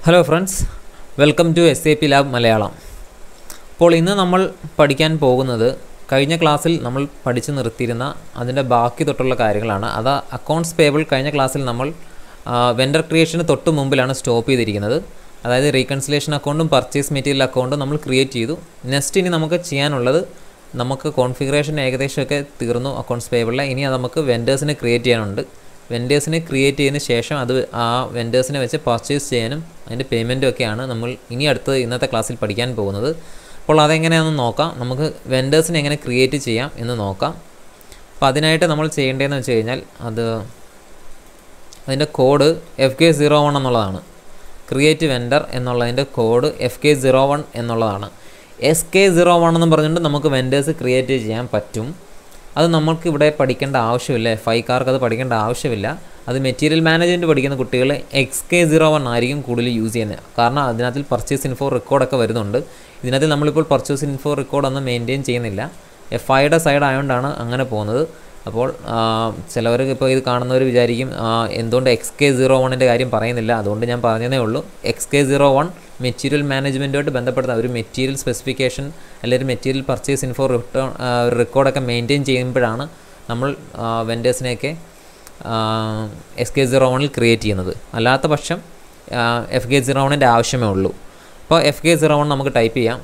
hello friends welcome to S A P lab Malayalam അപ്പോൾ ഇന്ന് നമ്മൾ പഠിക്കാൻ പോകുന്നത് കഴിഞ്ഞ ക്ലാസ്സിൽ നമ്മൾ പഠിച്ചു നിർത്തിയിരുന്ന അതിൻ്റെ ബാക്കി തൊട്ടുള്ള കാര്യങ്ങളാണ് അത് അക്കൗണ്ട്സ് പേബിൾ കഴിഞ്ഞ ക്ലാസ്സിൽ നമ്മൾ വെൻഡർ ക്രിയേഷന് തൊട്ട് മുമ്പിലാണ് സ്റ്റോപ്പ് ചെയ്തിരിക്കുന്നത് അതായത് റീകൺസിലേഷൻ അക്കൗണ്ടും പർച്ചേസ് മെറ്റീരിയൽ അക്കൗണ്ടും നമ്മൾ ക്രിയേറ്റ് ചെയ്തു നെക്സ്റ്റ് ഇനി നമുക്ക് ചെയ്യാനുള്ളത് നമുക്ക് കോൺഫിഗറേഷൻ ഏകദേശമൊക്കെ തീർന്നു അക്കൗണ്ട്സ് പേബിളിലെ ഇനി അത് നമുക്ക് വെൻഡേഴ്സിനെ ക്രിയേറ്റ് ചെയ്യാനുണ്ട് വെൻഡേഴ്സിനെ ക്രിയേറ്റ് ചെയ്തതിന് ശേഷം അത് ആ വെൻഡേഴ്സിനെ വെച്ച് പർച്ചേസ് ചെയ്യാനും അതിൻ്റെ പേയ്മെൻറ്റും ഒക്കെയാണ് നമ്മൾ ഇനി അടുത്ത് ഇന്നത്തെ ക്ലാസ്സിൽ പഠിക്കാൻ പോകുന്നത് അപ്പോൾ അതെങ്ങനെയാണെന്ന് നോക്കാം നമുക്ക് വെൻഡേഴ്സിനെ എങ്ങനെ ക്രിയേറ്റ് ചെയ്യാം എന്ന് നോക്കാം അപ്പോൾ അതിനായിട്ട് നമ്മൾ ചെയ്യേണ്ടതെന്ന് വെച്ച് കഴിഞ്ഞാൽ അത് അതിൻ്റെ code F K zero one എന്നുള്ളതാണ് ക്രിയേറ്റ് വെൻഡർ എന്നുള്ളതിൻ്റെ code F K zero one എന്നുള്ളതാണ് എസ് കെ സീറോ വൺ എന്ന് പറഞ്ഞുകൊണ്ട് നമുക്ക് വെൻഡേഴ്സ് ക്രിയേറ്റ് ചെയ്യാൻ പറ്റും അത് നമ്മൾക്ക് ഇവിടെ പഠിക്കേണ്ട ആവശ്യമില്ല എഫ് ഐക്കാർക്ക് അത് പഠിക്കേണ്ട ആവശ്യമില്ല അത് മെറ്റീരിയൽ മാനേജ്മെൻറ്റ് പഠിക്കുന്ന കുട്ടികൾ എക്സ് കെ സീറോ വൺ ആയിരിക്കും കൂടുതൽ യൂസ് ചെയ്യുന്നത് കാരണം അതിനകത്തിൽ പർച്ചേസ് ഇൻഫോ റെക്കോർഡൊക്കെ വരുന്നുണ്ട് ഇതിനകത്ത് നമ്മളിപ്പോൾ പർച്ചേസ് ഇൻഫോ റെക്കോർഡ് ഒന്നും മെയിൻറ്റെയിൻ ചെയ്യുന്നില്ല എഫ് ഐയുടെ സൈഡ് ആയതുകൊണ്ടാണ് അങ്ങനെ പോകുന്നത് അപ്പോൾ ചിലവർ ഇപ്പോൾ ഇത് കാണുന്നവർ വിചാരിക്കും എന്തുകൊണ്ട് എക്സ് കെ സീറോ വണ്ണിൻ്റെ കാര്യം പറയുന്നില്ല അതുകൊണ്ട് ഞാൻ പറഞ്ഞതേ ഉള്ളൂ X K zero one material മാനേജ്മെൻറ്റുമായിട്ട് ബന്ധപ്പെടുന്ന ഒരു മെറ്റീരിയൽ സ്പെസിഫിക്കേഷൻ അല്ലെങ്കിൽ ഒരു മെറ്റീരിയൽ പർച്ചേസ് ഇൻഫോ റിട്ടേൺ ഒരു റെക്കോർഡൊക്കെ മെയിൻറ്റെയിൻ ചെയ്യുമ്പോഴാണ് നമ്മൾ വെൻഡേഴ്സിനെയൊക്കെ എസ് കെ സീറോ വണ്ണിൽ ക്രിയേറ്റ് ചെയ്യുന്നത് അല്ലാത്ത പക്ഷം എഫ് കെ സീറോ വണ്ണിൻ്റെ ആവശ്യമേ ഉള്ളൂ അപ്പോൾ എഫ് കെ സീറോ വൺ നമുക്ക് ടൈപ്പ് ചെയ്യാം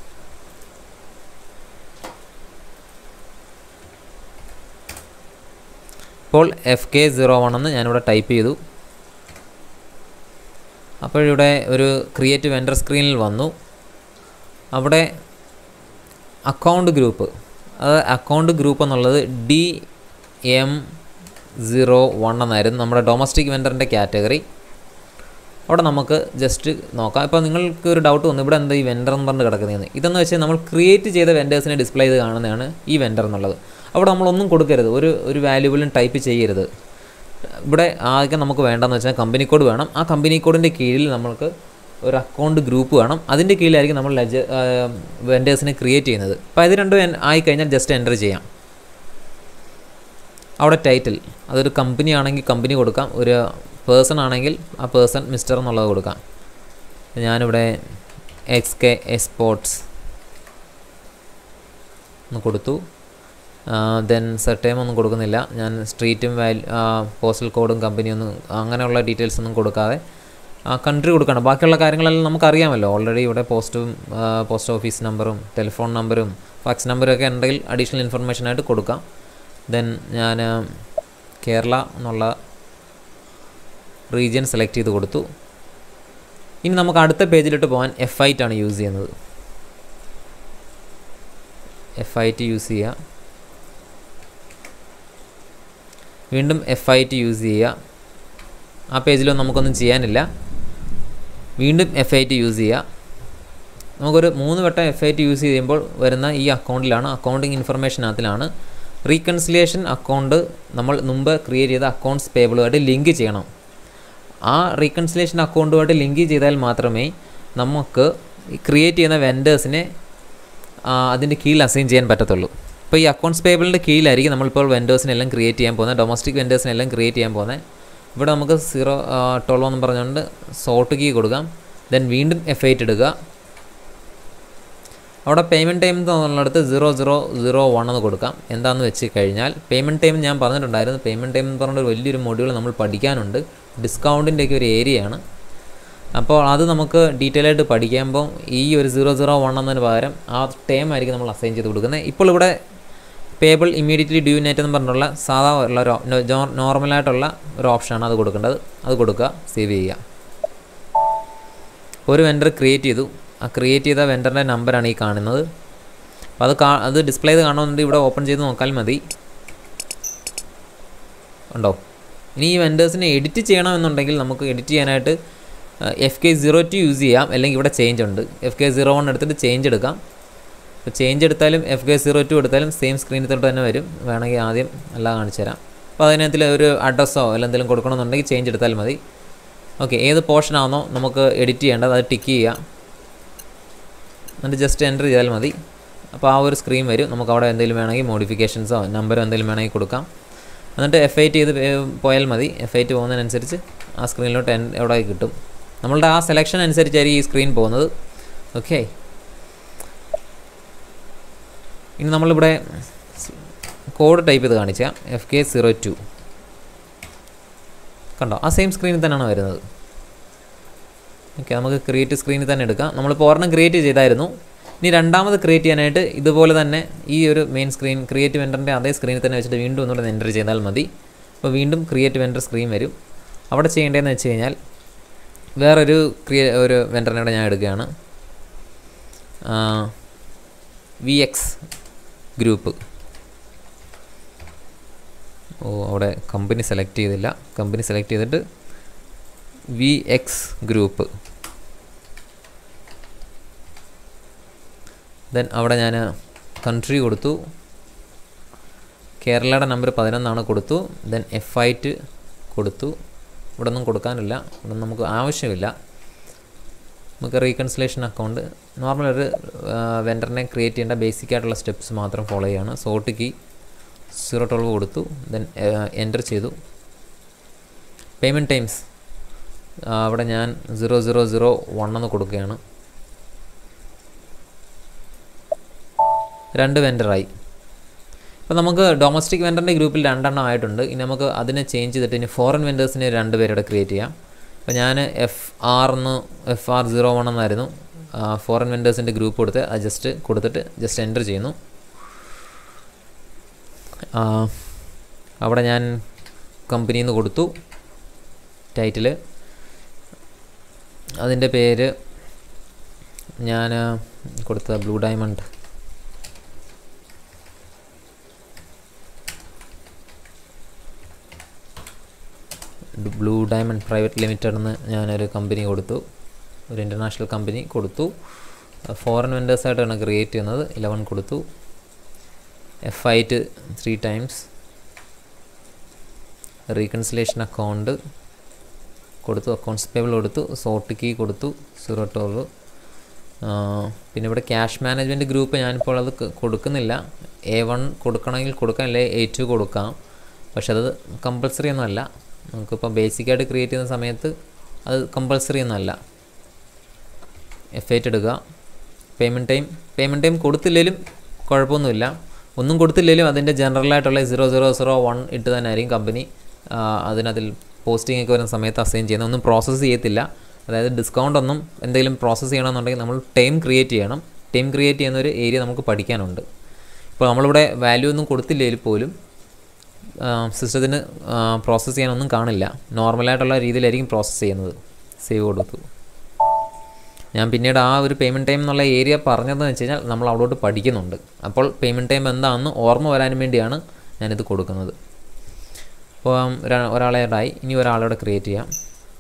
ഇപ്പോൾ എഫ് കെ സീറോ വൺ എന്ന് ഞാനിവിടെ ടൈപ്പ് ചെയ്തു അപ്പോഴിവിടെ ഒരു ക്രിയേറ്റ് വെൻഡർ സ്ക്രീനിൽ വന്നു അവിടെ അക്കൗണ്ട് ഗ്രൂപ്പ് അത് അക്കൗണ്ട് ഗ്രൂപ്പ് എന്നുള്ളത് ഡി എം സീറോ വൺ എന്നായിരുന്നു നമ്മുടെ ഡൊമസ്റ്റിക് വെൻഡറിൻ്റെ കാറ്റഗറി അവിടെ നമുക്ക് ജസ്റ്റ് നോക്കാം ഇപ്പോൾ നിങ്ങൾക്ക് ഒരു ഡൗട്ട് വന്നു ഇവിടെ എന്താ ഈ വെൻഡർ എന്ന് പറഞ്ഞ് കിടക്കുന്നതെന്ന് ഇതെന്ന് വെച്ചാൽ നമ്മൾ ക്രിയേറ്റ് ചെയ്ത വെൻഡേഴ്സിനെ ഡിസ്പ്ലേ ചെയ്ത് കാണുന്നതാണ് ഈ വെൻഡർ എന്നുള്ളത് അവിടെ നമ്മളൊന്നും കൊടുക്കരുത് ഒരു ഒരു വാല്യൂബിളും ടൈപ്പ് ചെയ്യരുത് ഇവിടെ ആകെ നമുക്ക് വേണ്ടതെന്ന് വെച്ചാൽ കമ്പനി കോഡ് വേണം ആ കമ്പനി കോഡിൻ്റെ കീഴിൽ നമ്മൾക്ക് ഒരു അക്കൗണ്ട് ഗ്രൂപ്പ് വേണം അതിൻ്റെ കീഴിലായിരിക്കും നമ്മൾ ലെജ വെൻഡേഴ്സിനെ ക്രിയേറ്റ് ചെയ്യുന്നത് അപ്പോൾ ഇത് രണ്ടും ആയി കഴിഞ്ഞാൽ ജസ്റ്റ് എൻ്റർ ചെയ്യാം അവിടെ ടൈറ്റിൽ അതൊരു കമ്പനി ആണെങ്കിൽ കമ്പനി കൊടുക്കാം ഒരു പേഴ്സൺ ആണെങ്കിൽ ആ പേഴ്സൺ മിസ്റ്റർ എന്നുള്ളത് കൊടുക്കാം ഞാനിവിടെ എക്സ് കെ എക്സ്പോർട്സ് ഒന്ന് കൊടുത്തു ദെൻ സെർട്ടേം ഒന്നും കൊടുക്കുന്നില്ല ഞാൻ സ്ട്രീറ്റും വാല്യൂ പോസ്റ്റൽ കോഡും കമ്പനിയൊന്നും അങ്ങനെയുള്ള ഡീറ്റെയിൽസ് ഒന്നും കൊടുക്കാതെ കൺട്രി കൊടുക്കണം ബാക്കിയുള്ള കാര്യങ്ങളെല്ലാം നമുക്കറിയാമല്ലോ ഓൾറെഡി ഇവിടെ പോസ്റ്റും പോസ്റ്റ് ഓഫീസ് നമ്പറും ടെലിഫോൺ നമ്പറും ഫാക്സ് നമ്പറും ഒക്കെ ഉണ്ടെങ്കിൽ അഡീഷണൽ ഇൻഫർമേഷനായിട്ട് കൊടുക്കാം ദെൻ ഞാൻ കേരള എന്നുള്ള റീജിയൻ സെലക്ട് ചെയ്ത് കൊടുത്തു ഇനി നമുക്ക് അടുത്ത പേജിലിട്ട് പോകാൻ എഫ് ഐറ്റ് ആണ് യൂസ് ചെയ്യുന്നത് എഫ് ഐറ്റ് യൂസ് ചെയ്യുക വീണ്ടും എഫ് ഐ ടി യൂസ് ചെയ്യുക ആ പേജിലൊന്നും നമുക്കൊന്നും ചെയ്യാനില്ല വീണ്ടും എഫ് ഐ ടി യൂസ് ചെയ്യുക നമുക്കൊരു മൂന്ന് വട്ടം എഫ് ഐ ടി യൂസ് ചെയ്യുമ്പോൾ വരുന്ന ഈ അക്കൗണ്ടിലാണ് അക്കൗണ്ടിങ് ഇൻഫർമേഷനകത്തിലാണ് റീകൺസിലിയേഷൻ അക്കൗണ്ട് നമ്മൾ മുമ്പ് ക്രിയേറ്റ് ചെയ്ത അക്കൗണ്ട്സ് പേബിളുമായിട്ട് ലിങ്ക് ചെയ്യണം ആ റീകൺസിലേഷൻ അക്കൗണ്ടുമായിട്ട് ലിങ്ക് ചെയ്താൽ മാത്രമേ നമുക്ക് ക്രിയേറ്റ് ചെയ്യുന്ന വെൻഡേഴ്സിനെ അതിൻ്റെ കീഴിൽ അസൈൻ ചെയ്യാൻ പറ്റത്തുള്ളൂ ഇപ്പോൾ ഈ അക്കൗണ്ട്സ് പേബിളിൻ്റെ കീഴിലായിരിക്കും നമ്മളിപ്പോൾ വെൻഡേഴ്സിനെല്ലാം ക്രിയേറ്റ് ചെയ്യാൻ പോകുന്നത് ഡൊമസ്റ്റിക് വെൻഡേഴ്സിനെല്ലാം ക്രിയേറ്റ് ചെയ്യാൻ പോകുന്നത് ഇവിടെ നമുക്ക് സീറോ ട്വൽവ് എന്ന് പറഞ്ഞുകൊണ്ട് സോർട്ട് കീ കൊടുക്കാം ദെൻ വീണ്ടും എഫ് എയ്റ്റ് എടുക്കുക അവിടെ പേയ്മെൻറ്റ് ടൈം എന്നുള്ളിടത്ത് സീറോ സീറോ സീറോ വൺ എന്ന് കൊടുക്കാം എന്താണെന്ന് വെച്ച് കഴിഞ്ഞാൽ പേയ്മെൻറ്റ് ടൈം ഞാൻ പറഞ്ഞിട്ടുണ്ടായിരുന്നു പേയ്മെൻറ്റ് ടൈം എന്ന് പറഞ്ഞൊരു വലിയൊരു മൊഡ്യൂൾ നമ്മൾ പഠിക്കാനുണ്ട് ഡിസ്കൗണ്ടിൻ്റെയൊക്കെ ഒരു ഏരിയയാണ് അപ്പോൾ അത് നമുക്ക് ഡീറ്റെയിൽ ആയിട്ട് പഠിക്കുമ്പോൾ ഈ ഒരു സീറോ സീറോ വൺ എന്നതിന് പകരം ആ ടൈം ആയിരിക്കും നമ്മൾ അസൈൻ ചെയ്ത് കൊടുക്കുന്നത് ഇപ്പോൾ ഇവിടെ പേബിൾ ഇമ്മീഡിയറ്റ്ലി ഡ്യൂ നെറ്റ് എന്ന് പറഞ്ഞിട്ടുള്ള സാധാ ഉള്ള ഒരു നോർമലായിട്ടുള്ള ഒരു ഓപ്ഷനാണ് അത് കൊടുക്കേണ്ടത് അത് കൊടുക്കുക സേവ് ചെയ്യുക ഒരു വെൻഡർ ക്രിയേറ്റ് ചെയ്തു ആ ക്രിയേറ്റ് ചെയ്ത വെൻഡറിൻ്റെ നമ്പറാണ് ഈ കാണുന്നത് അപ്പോൾ അത് കാ അത് ഡിസ്പ്ലേ ചെയ്ത് കാണുന്നുണ്ട് ഇവിടെ ഓപ്പൺ ചെയ്ത് നോക്കാൻ മതി ഉണ്ടോ ഇനി ഈ വെൻഡേഴ്സിനെ എഡിറ്റ് ചെയ്യണമെന്നുണ്ടെങ്കിൽ നമുക്ക് എഡിറ്റ് ചെയ്യാനായിട്ട് F K zero two use ചെയ്യാം അല്ലെങ്കിൽ ഇവിടെ ചേഞ്ച് ഉണ്ട് എഫ് കെ സീറോ വൺ എടുത്തിട്ട് ചേഞ്ച് എടുക്കാം ഇപ്പോൾ ചേഞ്ച് എടുത്താലും എഫ് കെ സീറോ ടു എടുത്താലും സെയിം സ്ക്രീനിൽ തൊട്ട് തന്നെ വരും വേണമെങ്കിൽ ആദ്യം എല്ലാം കാണിച്ചു തരാം അപ്പോൾ അതിനകത്തിൽ ഒരു അഡ്രസ്സോ അല്ലെങ്കിൽ എന്തെങ്കിലും കൊടുക്കണമെന്നുണ്ടെങ്കിൽ ചേഞ്ച് എടുത്താൽ മതി ഓക്കെ ഏത് പോർഷനാണോ നമുക്ക് എഡിറ്റ് ചെയ്യേണ്ടത് അത് ടിക്ക് ചെയ്യുക എന്നിട്ട് ജസ്റ്റ് എൻ്റർ ചെയ്താൽ മതി അപ്പോൾ ആ ഒരു സ്ക്രീൻ വരും നമുക്ക് അവിടെ എന്തെങ്കിലും വേണമെങ്കിൽ മോഡിഫിക്കേഷൻസോ നമ്പറോ എന്തെങ്കിലും വേണമെങ്കിൽ കൊടുക്കാം എന്നിട്ട് എഫ് ഐറ്റ് ചെയ്ത് പേ- പോയാൽ മതി എഫ് ഐറ്റ് പോകുന്നതിനനുസരിച്ച് ആ സ്ക്രീനിലോട്ട് എൻ എവിടെ കിട്ടും നമ്മളുടെ ആ സെലക്ഷൻ അനുസരിച്ചായിരിക്കും ഈ സ്ക്രീൻ പോകുന്നത് ഓക്കെ ഇനി നമ്മളിവിടെ കോഡ് ടൈപ്പ് ചെയ്ത് കാണിച്ചാൽ എഫ് കെ സീറോ ടു കണ്ടോ ആ സെയിം സ്ക്രീനിൽ തന്നെയാണ് വരുന്നത് ഓക്കെ നമുക്ക് ക്രിയേറ്റ് സ്ക്രീനിൽ തന്നെ എടുക്കാം നമ്മളിപ്പോൾ ഒരെണ്ണം ക്രിയേറ്റ് ചെയ്തായിരുന്നു ഇനി രണ്ടാമത് ക്രിയേറ്റ് ചെയ്യാനായിട്ട് ഇതുപോലെ തന്നെ ഈ ഒരു മെയിൻ സ്ക്രീൻ ക്രിയേറ്റ് വെൻഡറിൻ്റെ അതേ സ്ക്രീനിൽ തന്നെ വെച്ചിട്ട് വീണ്ടും ഒന്നുകൂടെ എൻ്റർ ചെയ്താൽ മതി അപ്പോൾ വീണ്ടും ക്രിയേറ്റ് വെൻഡർ സ്ക്രീൻ വരും അവിടെ ചെയ്യേണ്ടതെന്ന് വെച്ച് കഴിഞ്ഞാൽ വേറൊരു ക്രിയേ ഒരു വെൻഡറിനെ കൂടെ ഞാൻ എടുക്കുകയാണ് വി എക്സ് ഗ്രൂപ്പ് ഓ അവിടെ കമ്പനി സെലക്ട് ചെയ്തില്ല കമ്പനി സെലക്ട് ചെയ്തിട്ട് വി എക്സ് ഗ്രൂപ്പ് ദെൻ അവിടെ ഞാൻ കൺട്രി കൊടുത്തു കേരളയുടെ നമ്പർ പതിനൊന്നാണ് കൊടുത്തു ദെൻ എഫ് ഐറ്റ് കൊടുത്തു ഇവിടെ ഒന്നും കൊടുക്കാനില്ല ഇവിടെ നമുക്ക് ആവശ്യമില്ല നമുക്ക് റീകൺസിലേഷൻ അക്കൗണ്ട് നോർമൽ ഒരു വെൻഡറിനെ ക്രിയേറ്റ് ചെയ്യേണ്ട ബേസിക് ആയിട്ടുള്ള സ്റ്റെപ്സ് മാത്രം ഫോളോ ചെയ്യാണ് സോട്ട് കീ സീറോ ട്വൽവ് കൊടുത്തു ദെൻ എൻ്റർ ചെയ്തു പേയ്മെൻറ്റ് ടൈംസ് അവിടെ ഞാൻ സീറോ സീറോ സീറോ വൺ എന്ന് കൊടുക്കുകയാണ് രണ്ട് വെൻഡറായി അപ്പോൾ നമുക്ക് ഡൊമസ്റ്റിക് വെൻഡറിൻ്റെ ഗ്രൂപ്പിൽ രണ്ടെണ്ണം ആയിട്ടുണ്ട് ഇനി നമുക്ക് അതിനെ ചേഞ്ച് ചെയ്തിട്ട് ഇനി ഫോറിൻ വെൻഡേഴ്സിനെ രണ്ട് പേരുടെ ക്രിയേറ്റ് ചെയ്യാം അപ്പോൾ ഞാൻ എഫ് ആർ എന്ന് എഫ് ആർ സീറോ വൺ എന്നായിരുന്നു ഫോറിൻ വെൻഡേഴ്സിൻ്റെ ഗ്രൂപ്പ് കൊടുത്ത് അത് ജസ്റ്റ് കൊടുത്തിട്ട് ജസ്റ്റ് എൻ്റർ ചെയ്യുന്നു അവിടെ ഞാൻ കമ്പനിയിൽ നിന്ന് കൊടുത്തു ടൈറ്റിൽ അതിൻ്റെ പേര് ഞാൻ കൊടുത്ത blue diamond blue diamond private limited എന്ന് ഞാനൊരു കമ്പനി കൊടുത്തു ഒരു ഇൻ്റർനാഷണൽ കമ്പനി കൊടുത്തു ഫോറിൻ വെൻഡേഴ്സായിട്ടാണ് ക്രിയേറ്റ് ചെയ്യുന്നത് ഇലവൻ കൊടുത്തു F eight three times reconciliation account കൊടുത്തു അക്കൗണ്ട്സ് പേബിൾ കൊടുത്തു സോട്ട് കീ കൊടുത്തു സീറോ ട്വൽവ് പിന്നെ ഇവിടെ ക്യാഷ് മാനേജ്മെൻറ്റ് ഗ്രൂപ്പ് ഞാനിപ്പോൾ അത് കൊടുക്കുന്നില്ല എ വൺ കൊടുക്കണമെങ്കിൽ കൊടുക്കാം അല്ലെങ്കിൽ എ ടു കൊടുക്കാം പക്ഷെ അത് കമ്പൾസറി ഒന്നുമല്ല നമുക്കിപ്പോൾ ബേസിക്കായിട്ട് ക്രിയേറ്റ് ചെയ്യുന്ന സമയത്ത് അത് കമ്പൾസറി ഒന്നുമല്ല എഫ് എയ്റ്റ് എടുക്കുക പേയ്മെൻറ്റ് ടൈം പേയ്മെൻറ്റ് ടൈം കൊടുത്തില്ലെങ്കിലും കുഴപ്പമൊന്നുമില്ല ഒന്നും കൊടുത്തില്ലെങ്കിലും അതിൻ്റെ ജനറലായിട്ടുള്ള സീറോ സീറോ സീറോ വൺ ഇട്ട് തന്നെ ആയിരിക്കും കമ്പനി അതിനതിൽ പോസ്റ്റിംഗ് ഒക്കെ വരുന്ന സമയത്ത് അസൈൻ ചെയ്യുന്നത് ഒന്നും പ്രോസസ്സ് ചെയ്യത്തില്ല അതായത് ഡിസ്കൗണ്ട് ഒന്നും എന്തെങ്കിലും പ്രോസസ്സ് ചെയ്യണമെന്നുണ്ടെങ്കിൽ നമ്മൾ ടൈം ക്രിയേറ്റ് ചെയ്യണം ടൈം ക്രിയേറ്റ് ചെയ്യുന്ന ഒരു ഏരിയ നമുക്ക് പഠിക്കാനുണ്ട് ഇപ്പോൾ നമ്മളിവിടെ വാല്യൂ ഒന്നും കൊടുത്തില്ലെങ്കിൽ പോലും സിസ്റ്റത്തിന് പ്രോസസ്സ് ചെയ്യാനൊന്നും കാണില്ല നോർമലായിട്ടുള്ള രീതിയിലായിരിക്കും പ്രോസസ്സ് ചെയ്യുന്നത് സേവ് കൊടുത്തു ഞാൻ പിന്നീട് ആ ഒരു പേയ്മെൻറ്റ് ടൈം എന്നുള്ള ഏരിയ പറഞ്ഞതെന്ന് വെച്ച് കഴിഞ്ഞാൽ നമ്മൾ അവിടോട്ട് പഠിക്കുന്നുണ്ട് അപ്പോൾ പേയ്മെൻറ്റ് ടൈം എന്താണെന്ന് ഓർമ്മ വരാനും വേണ്ടിയാണ് ഞാനിത് കൊടുക്കുന്നത് അപ്പോൾ ഒരാളെ ആയി ഇനി ഒരാളോട് ക്രിയേറ്റ് ചെയ്യാം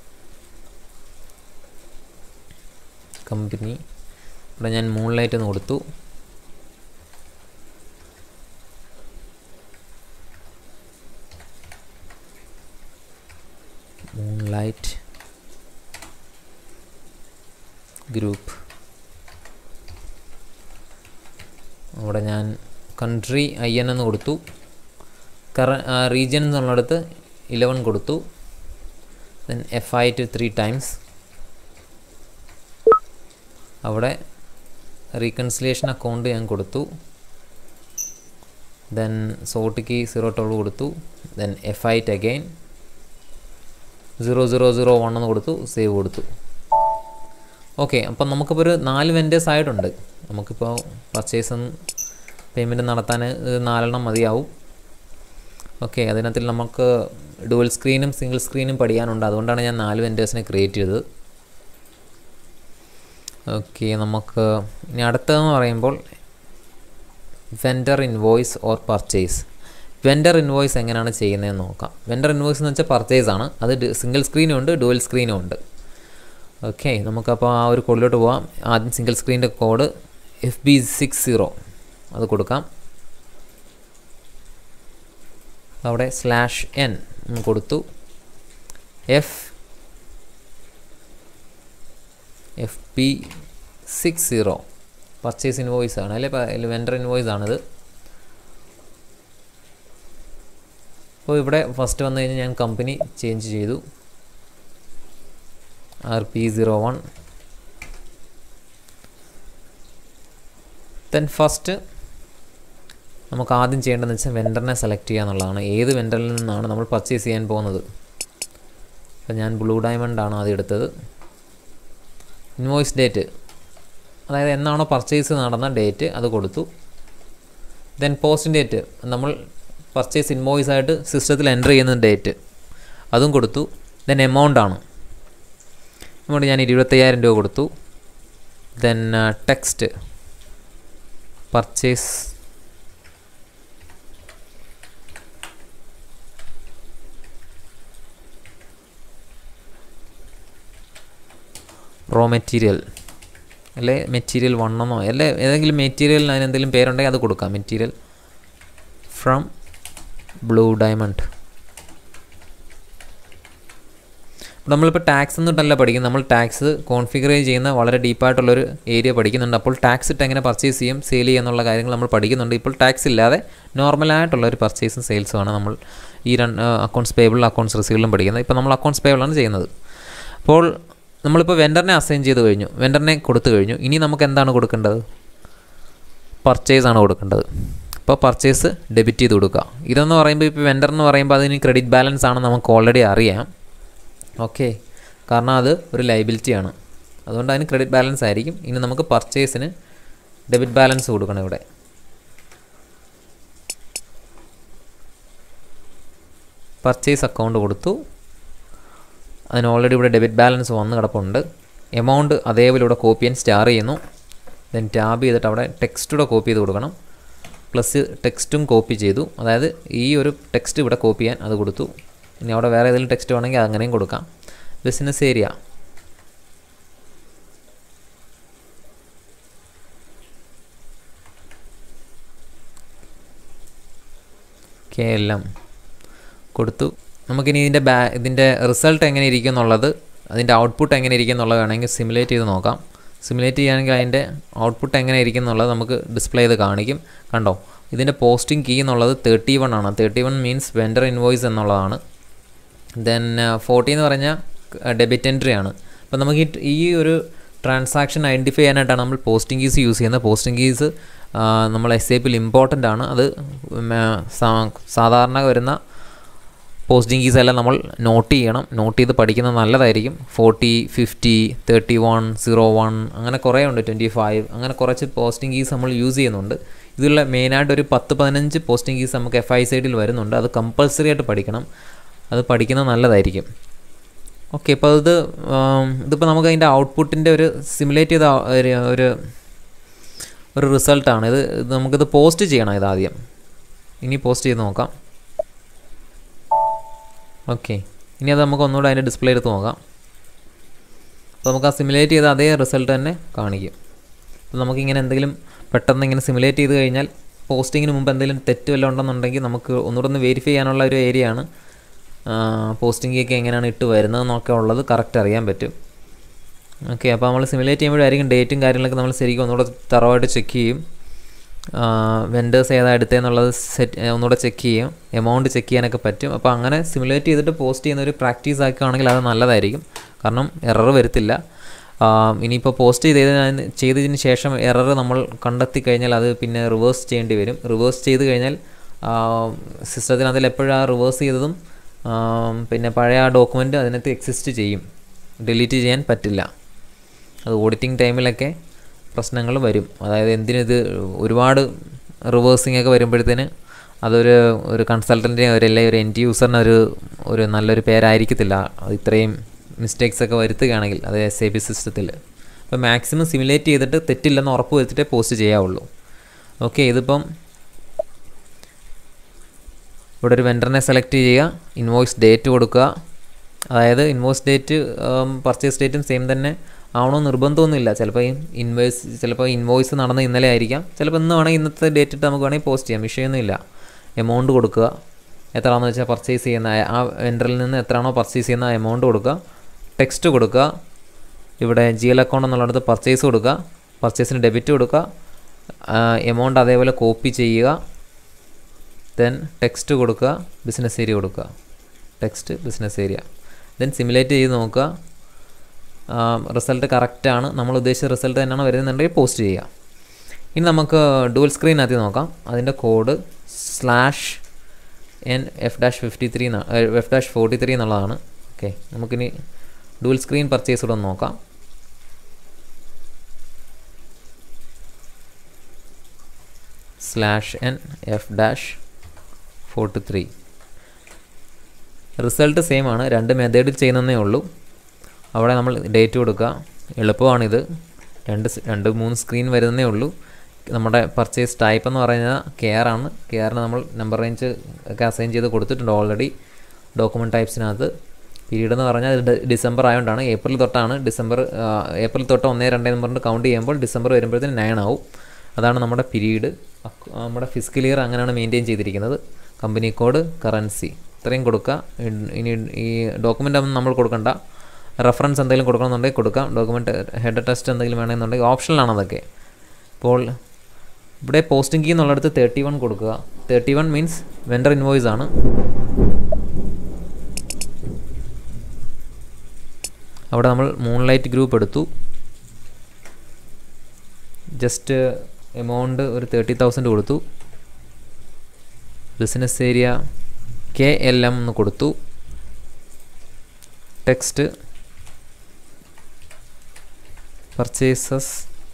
കമ്പനി ഇവിടെ ഞാൻ മൂൺലൈറ്റ് എന്ന് കൊടുത്തു മൂൺലൈറ്റ് ഗ്രൂപ്പ് അവിടെ ഞാൻ കൺട്രി ഐ എൻ എന്ന് കൊടുത്തു കറ റീജിയൻ എന്നുള്ളിടത്ത് ഇലവൻ കൊടുത്തു then F I two three times അവിടെ റീകൺസിലേഷൻ അക്കൗണ്ട് ഞാൻ കൊടുത്തു then sort key zero twelve കൊടുത്തു then F eight again zero zero zero one എന്ന് കൊടുത്തു സേവ് കൊടുത്തു ഓക്കെ അപ്പം നമുക്കിപ്പോൾ ഒരു നാല് വെൻഡേഴ്സ് ആയിട്ടുണ്ട് നമുക്കിപ്പോൾ പർച്ചേസും പേയ്മെൻറ്റ് നടത്താൻ നാലെണ്ണം മതിയാവും ഓക്കെ അതിനകത്തിൽ നമുക്ക് ഡുവൽ സ്ക്രീനും സിംഗിൾ സ്ക്രീനും പഠിക്കാനുണ്ട് അതുകൊണ്ടാണ് ഞാൻ നാല് വെൻഡേഴ്സിനെ ക്രിയേറ്റ് ചെയ്തത് ഓക്കെ നമുക്ക് ഇനി അടുത്തതെന്ന് പറയുമ്പോൾ vendor invoice or purchase vendor invoice എങ്ങനെയാണ് ചെയ്യുന്നതെന്ന് നോക്കാം വെൻഡർ ഇൻവോയ്സ് എന്ന് വെച്ചാൽ പർച്ചേസ് ആണ് അത് സിംഗിൾ സ്ക്രീനും ഉണ്ട് ഡുവൽ സ്ക്രീനും ഉണ്ട് ഓക്കെ നമുക്കപ്പോൾ ആ ഒരു കോഡിലോട്ട് പോവാം ആദ്യം സിംഗിൾ സ്ക്രീനിൻ്റെ code F B six zero അത് കൊടുക്കാം അവിടെ സ്ലാഷ് എൻ കൊടുത്തു F F P six zero purchase invoice ആണ് അല്ലെ വെൻഡർ ഇൻവോയ്സ് ആണിത് അപ്പോൾ ഇവിടെ ഫസ്റ്റ് വന്നു കഴിഞ്ഞാൽ ഞാൻ കമ്പനി ചേഞ്ച് ചെയ്തു R P zero one then first നമുക്ക് ആദ്യം ചെയ്യേണ്ടതെന്ന് വെച്ചാൽ വെൻഡറിനെ സെലക്ട് ചെയ്യുക എന്നുള്ളതാണ് ഏത് വെൻഡറിൽ നിന്നാണ് നമ്മൾ പർച്ചേസ് ചെയ്യാൻ പോകുന്നത് അപ്പോൾ ഞാൻ ബ്ലൂ ഡയമണ്ട് ആണ് ആദ്യം എടുത്തത് ഇൻവോയ്സ് ഡേറ്റ് അതായത് എന്നാണോ പർച്ചേസ് നടന്ന ഡേറ്റ് അത് കൊടുത്തു ദെൻ പോസ്റ്റ് ഡേറ്റ് നമ്മൾ പർച്ചേസ് ഇൻവോയ്സ് ആയിട്ട് സിസ്റ്റത്തിൽ എൻ്റർ ചെയ്യുന്ന ഡേറ്റ് അതും കൊടുത്തു ദെൻ എമൗണ്ട് ആണ് എമൗണ്ട് ഞാൻ ഇരുപത്തയ്യായിരം രൂപ കൊടുത്തു then text purchase raw material അല്ലെ മെറ്റീരിയൽ വണ്ണെന്നോ അല്ലെ ഏതെങ്കിലും മെറ്റീരിയലിന് അതിന് എന്തെങ്കിലും പേരുണ്ടെങ്കിൽ അത് കൊടുക്കാം മെറ്റീരിയൽ ഫ്രം ബ്ലൂ ഡയമണ്ട് നമ്മളിപ്പോൾ ടാക്സ് എന്നിട്ടല്ല പഠിക്കുന്നത് നമ്മൾ ടാക്സ് കോൺഫിഗർ ചെയ്യുന്ന വളരെ ഡീപ്പായിട്ടുള്ളൊരു ഏരിയ പഠിക്കുന്നുണ്ട് അപ്പോൾ ടാക്സ് ഇട്ട് എങ്ങനെ പർച്ചേസ് ചെയ്യും സെയിൽ ചെയ്യുക എന്നുള്ള കാര്യങ്ങൾ നമ്മൾ പഠിക്കുന്നുണ്ട് ഇപ്പോൾ ടാക്സ് ഇല്ലാതെ നോർമലായിട്ടുള്ള ഒരു പർച്ചേസും സെയിൽസുമാണ് നമ്മൾ ഈ രണ്ട് അക്കൗണ്ട്സ് പേബിളും അക്കൗണ്ട്സ് റിസീവിലും പഠിക്കുന്നത് ഇപ്പോൾ നമ്മൾ അക്കൗണ്ട്സ് പേബിളാണ് ചെയ്യുന്നത് അപ്പോൾ നമ്മളിപ്പോൾ വെൻഡറിനെ അസൈൻ ചെയ്ത് കഴിഞ്ഞു വെൻഡറിനെ കൊടുത്തു കഴിഞ്ഞു ഇനി നമുക്ക് എന്താണ് കൊടുക്കേണ്ടത് പർച്ചേസ് ആണ് കൊടുക്കേണ്ടത് അപ്പോൾ പർച്ചേസ് ഡെബിറ്റ് ചെയ്ത് കൊടുക്കുക ഇതെന്ന് പറയുമ്പോൾ ഇപ്പോൾ വെൻഡർ എന്ന് പറയുമ്പോൾ അതിന് ക്രെഡിറ്റ് ബാലൻസ് ആണ് നമുക്ക് ഓൾറെഡി അറിയാം ഓക്കെ കാരണം അത് ഒരു ലൈബിലിറ്റിയാണ് അതുകൊണ്ട് അതിന് ക്രെഡിറ്റ് ബാലൻസ് ആയിരിക്കും ഇനി നമുക്ക് പർച്ചേസിന് ഡെബിറ്റ് ബാലൻസ് കൊടുക്കണം ഇവിടെ പർച്ചേസ് അക്കൗണ്ട് കൊടുത്തു അതിന് ഓൾറെഡി ഇവിടെ ഡെബിറ്റ് ബാലൻസ് വന്ന് കിടപ്പുണ്ട് എമൗണ്ട് അതേപോലെ ഇവിടെ കോപ്പി ചെയ്യാൻ സ്റ്റാർ ചെയ്യുന്നു ദെൻ ടാബ് ചെയ്തിട്ട് അവിടെ ടെക്സ്റ്റൂടെ കോപ്പി ചെയ്ത് കൊടുക്കണം പ്ലസ് ടെക്സ്റ്റും കോപ്പി ചെയ്തു അതായത് ഈ ഒരു ടെക്സ്റ്റ് ഇവിടെ കോപ്പി ചെയ്യാൻ അത് കൊടുത്തു ഇനി അവിടെ വേറെ ഏതെങ്കിലും ടെക്സ്റ്റ് വേണമെങ്കിൽ അങ്ങനെയും കൊടുക്കാം ബിസിനസ് ഏരിയ കെ എല്ലാം കൊടുത്തു നമുക്കിനി ഇതിൻ്റെ ബാ ഇതിൻ്റെ റിസൾട്ട് എങ്ങനെ ഇരിക്കും എന്നുള്ളത് അതിൻ്റെ ഔട്ട്പുട്ട് എങ്ങനെ ഇരിക്കും എന്നുള്ളത് വേണമെങ്കിൽ സിമുലേറ്റ് ചെയ്ത് നോക്കാം സിമുലേറ്റ് ചെയ്യുകയാണെങ്കിൽ അതിൻ്റെ ഔട്ട്പുട്ട് എങ്ങനെ ഇരിക്കും എന്നുള്ളത് നമുക്ക് ഡിസ്പ്ലേ ചെയ്ത് കാണിക്കും കണ്ടോ ഇതിൻ്റെ പോസ്റ്റിംഗ് കീ എന്നുള്ളത് തേർട്ടി വൺ ആണ് thirty one means vendor invoice എന്നുള്ളതാണ് ദെൻ ഫോർട്ടി എന്ന് പറഞ്ഞാൽ ഡെബിറ്റ് എൻട്രി ആണ് അപ്പോൾ നമുക്ക് ഈ ഈ ഒരു ട്രാൻസാക്ഷൻ ഐഡൻറ്റിഫൈ ചെയ്യാനായിട്ടാണ് നമ്മൾ പോസ്റ്റിംഗ് കീസ് യൂസ് ചെയ്യുന്നത് പോസ്റ്റിംഗ് കീസ് നമ്മൾ എസ് എ പിയിൽ ഇമ്പോർട്ടൻ്റ് ആണ് അത് സാധാരണ വരുന്ന പോസ്റ്റിംഗ് കീസ് എല്ലാം നമ്മൾ നോട്ട് ചെയ്യണം നോട്ട് ചെയ്ത് പഠിക്കുന്നത് നല്ലതായിരിക്കും forty fifty thirty one zero one അങ്ങനെ കുറേ ഉണ്ട് ട്വൻറ്റി ഫൈവ് അങ്ങനെ കുറച്ച് പോസ്റ്റിംഗ് കീസ് നമ്മൾ യൂസ് ചെയ്യുന്നുണ്ട് ഇതിലുള്ള മെയിനായിട്ട് ഒരു പത്ത് പതിനഞ്ച് പോസ്റ്റിംഗ് കീസ് നമുക്ക് എഫ് ഐ സൈഡിൽ വരുന്നുണ്ട് അത് കമ്പൾസറി ആയിട്ട് പഠിക്കണം അത് പഠിക്കുന്നത് നല്ലതായിരിക്കും ഓക്കെ ഇപ്പോൾ ഇത് ഇതിപ്പോൾ നമുക്ക് അതിൻ്റെ ഔട്ട്പുട്ടിൻ്റെ ഒരു സിമുലേറ്റ് ചെയ്ത ഒരു ഒരു ഒരു റിസൾട്ടാണ് ഇത് ഇത് നമുക്കിത് പോസ്റ്റ് ചെയ്യണം ഇത് ആദ്യം ഇനി പോസ്റ്റ് ചെയ്ത് നോക്കാം ഓക്കെ ഇനി അത് നമുക്ക് ഒന്നുകൂടെ അതിൻ്റെ ഡിസ്പ്ലേ എടുത്ത് നോക്കാം അപ്പോൾ നമുക്ക് ആ സിമുലേറ്റ് ചെയ്ത അതേ റിസൾട്ട് തന്നെ കാണിക്കും അപ്പോൾ നമുക്കിങ്ങനെ എന്തെങ്കിലും പെട്ടെന്ന് ഇങ്ങനെ സിമുലേറ്റ് ചെയ്ത് കഴിഞ്ഞാൽ പോസ്റ്റിങ്ങിന് മുമ്പ് എന്തെങ്കിലും തെറ്റ് വല്ലതും ഉണ്ടെന്നുണ്ടെങ്കിൽ നമുക്ക് ഒന്നുകൂടെ ഒന്ന് വെരിഫൈ ചെയ്യാനുള്ള ഒരു ഏരിയ ആണ് പോസ്റ്റിംഗൊക്കെ എങ്ങനെയാണ് ഇട്ട് വരുന്നതെന്നൊക്കെ ഉള്ളത് കറക്റ്റ് അറിയാൻ പറ്റും ഓക്കെ അപ്പോൾ നമ്മൾ സിമുലേറ്റ് ചെയ്യുമ്പോഴായിരിക്കും ഡേറ്റും കാര്യങ്ങളൊക്കെ നമ്മൾ ശരിക്കും ഒന്നുകൂടെ തറവായിട്ട് ചെക്ക് ചെയ്യും വെൻഡേഴ്സ് ഏതാ എടുത്തതെന്നുള്ളത് സെറ്റ് ഒന്നുകൂടെ ചെക്ക് ചെയ്യും എമൗണ്ട് ചെക്ക് ചെയ്യാനൊക്കെ പറ്റും അപ്പോൾ അങ്ങനെ സിമുലേറ്റ് ചെയ്തിട്ട് പോസ്റ്റ് ചെയ്യുന്ന ഒരു പ്രാക്ടീസ് ആക്കുകയാണെങ്കിൽ അത് നല്ലതായിരിക്കും കാരണം എറർ വരത്തില്ല ഇനിയിപ്പോൾ പോസ്റ്റ് ചെയ്തതിന് ചെയ്തതിന് ശേഷം എറർ നമ്മൾ കണ്ടെത്തി കഴിഞ്ഞാൽ അത് പിന്നെ റിവേഴ്സ് ചെയ്യേണ്ടി വരും റിവേഴ്സ് ചെയ്ത് കഴിഞ്ഞാൽ സിസ്റ്റത്തിനകത്തിൽ എപ്പോഴാണ് റിവേഴ്സ് ചെയ്തതും പിന്നെ പഴയ ആ ഡോക്യുമെൻ്റ് അതിനകത്ത് എക്സിസ്റ്റ് ചെയ്യും ഡിലീറ്റ് ചെയ്യാൻ പറ്റില്ല അത് ഓഡിറ്റിംഗ് ടൈമിലൊക്കെ പ്രശ്നങ്ങൾ വരും അതായത് എന്തിനിത് ഒരുപാട് റിവേഴ്സിംഗ് ഒക്കെ വരുമ്പോഴത്തേന് അതൊരു ഒരു കൺസൾട്ടൻറ്റിനെ ഒരു അല്ലെങ്കിൽ ഒരു എൻ ടി യൂസറിന് ഒരു ഒരു നല്ലൊരു പേരായിരിക്കത്തില്ല അത് ഇത്രയും മിസ്റ്റേക്സ് ഒക്കെ വരുത്തുകയാണെങ്കിൽ അത് എസ് എ പി സിസ്റ്റത്തിൽ അപ്പോൾ മാക്സിമം സിമുലേറ്റ് ചെയ്തിട്ട് തെറ്റില്ലെന്ന് ഉറപ്പ് വരുത്തിയിട്ടേ പോസ്റ്റ് ചെയ്യാവുള്ളൂ ഓക്കെ ഇതിപ്പം ഇവിടെ ഒരു വെൻഡറിനെ സെലക്ട് ചെയ്യുക ഇൻവോയ്സ് ഡേറ്റ് കൊടുക്കുക അതായത് ഇൻവോയ്സ് ഡേറ്റ് പർച്ചേസ് ഡേറ്റും സെയിം തന്നെ ആവണോ നിർബന്ധമൊന്നുമില്ല ചിലപ്പോൾ ഇൻവോയ്സ് ചിലപ്പോൾ ഇൻവോയ്സ് നടന്ന ഇന്നലെ ആയിരിക്കാം ചിലപ്പോൾ ഇന്ന് വേണമെങ്കിൽ ഇന്നത്തെ ഡേറ്റ് ഇട്ട് നമുക്ക് വേണമെങ്കിൽ പോസ്റ്റ് ചെയ്യാം വിഷയമൊന്നുമില്ല എമൗണ്ട് കൊടുക്കുക എത്രയാണെന്ന് വെച്ചാൽ പർച്ചേസ് ചെയ്യുന്ന ആ വെൻഡറിൽ നിന്ന് എത്രയാണോ പർച്ചേസ് ചെയ്യുന്ന ആ എമൗണ്ട് കൊടുക്കുക ടെക്സ്റ്റ് കൊടുക്കുക ഇവിടെ ജി എൽ അക്കൗണ്ട് എന്നുള്ളിടത്ത് പർച്ചേസ് കൊടുക്കുക പർച്ചേസിന് ഡെബിറ്റ് കൊടുക്കുക എമൗണ്ട് അതേപോലെ കോപ്പി ചെയ്യുക ദെൻ ടെക്സ്റ്റ് കൊടുക്കുക ബിസിനസ് ഏരിയ കൊടുക്കുക text business area then simulate ചെയ്ത് നോക്കുക റിസൾട്ട് കറക്റ്റാണ് നമ്മൾ ഉദ്ദേശിച്ച റിസൾട്ട് തന്നെയാണ് വരുന്നുണ്ടെങ്കിൽ പോസ്റ്റ് ചെയ്യുക ഇനി നമുക്ക് ഡുവൽ സ്ക്രീനകത്ത് നോക്കാം അതിൻ്റെ code slash N F dash fifty three F dash forty three എന്നുള്ളതാണ് ഓക്കെ നമുക്കിനി ഡുവൽ സ്ക്രീൻ പർച്ചേസ് കൂടെ ഒന്ന് നോക്കാം slash N F dash forty three result same ആണ് രണ്ട് മെത്തേഡിൽ ചെയ്യുന്നതേ ഉള്ളൂ അവിടെ നമ്മൾ ഡേറ്റ് കൊടുക്കുക എളുപ്പമാണിത് രണ്ട് സ്- രണ്ട് മൂന്ന് സ്ക്രീൻ വരുന്നതേ ഉള്ളൂ നമ്മുടെ പർച്ചേസ് ടൈപ്പ് എന്ന് പറയുന്നത് കെയർ ആണ് കെയറിന് നമ്മൾ നമ്പർ റേഞ്ച് ഒക്കെ അസൈൻ ചെയ്ത് കൊടുത്തിട്ടുണ്ട് ഓൾറെഡി ഡോക്യുമെൻറ്റ് ടൈപ്സിനകത്ത് പീരീഡ് എന്ന് പറഞ്ഞാൽ ഇത് ഡി- ഡിസംബർ ആയതുകൊണ്ടാണ് ഏപ്രിൽ തൊട്ടാണ് ഡിസംബർ ആ, ഏപ്രിൽ തൊട്ട് ഒന്നേ രണ്ടേ നമ്പറിന് കൗണ്ട് ചെയ്യുമ്പോൾ ഡിസംബർ വരുമ്പോഴത്തേന് നയൻ ആവും അതാണ് നമ്മുടെ പീരീഡ് നമ്മുടെ ഫിസിക്കൽ ഇയർ അങ്ങനെയാണ് മെയിൻറ്റെയിൻ ചെയ്തിരിക്കുന്നത് കമ്പനി കോഡ് കറൻസി ഇത്രയും കൊടുക്കുക ഇൻ- ഇനി ഈ ഡോക്യുമെൻ്റ് ഒന്നും നമ്മൾ കൊടുക്കണ്ട റെഫറൻസ് എന്തെങ്കിലും കൊടുക്കണമെന്നുണ്ടെങ്കിൽ കൊടുക്കാം ഡോക്യുമെൻറ്റ് ഹെഡ് ടെസ്റ്റ് എന്തെങ്കിലും വേണമെന്നുണ്ടെങ്കിൽ ഓപ്ഷനിലാണ് അതൊക്കെ ഇപ്പോൾ ഇവിടെ പോസ്റ്റിംഗ് കീ എന്നുള്ളിടത്ത് തേർട്ടി വൺ കൊടുക്കുക thirty one means vendor invoice ആണ് അവിടെ നമ്മൾ മൂൺലൈറ്റ് ഗ്രൂപ്പ് എടുത്തു ജസ്റ്റ് എമൗണ്ട് ഒരു തേർട്ടി തൗസൻഡ് കൊടുത്തു business area K L M എന്ന് കൊടുത്തു ടെക്സ്റ്റ് പർച്ചേസസ്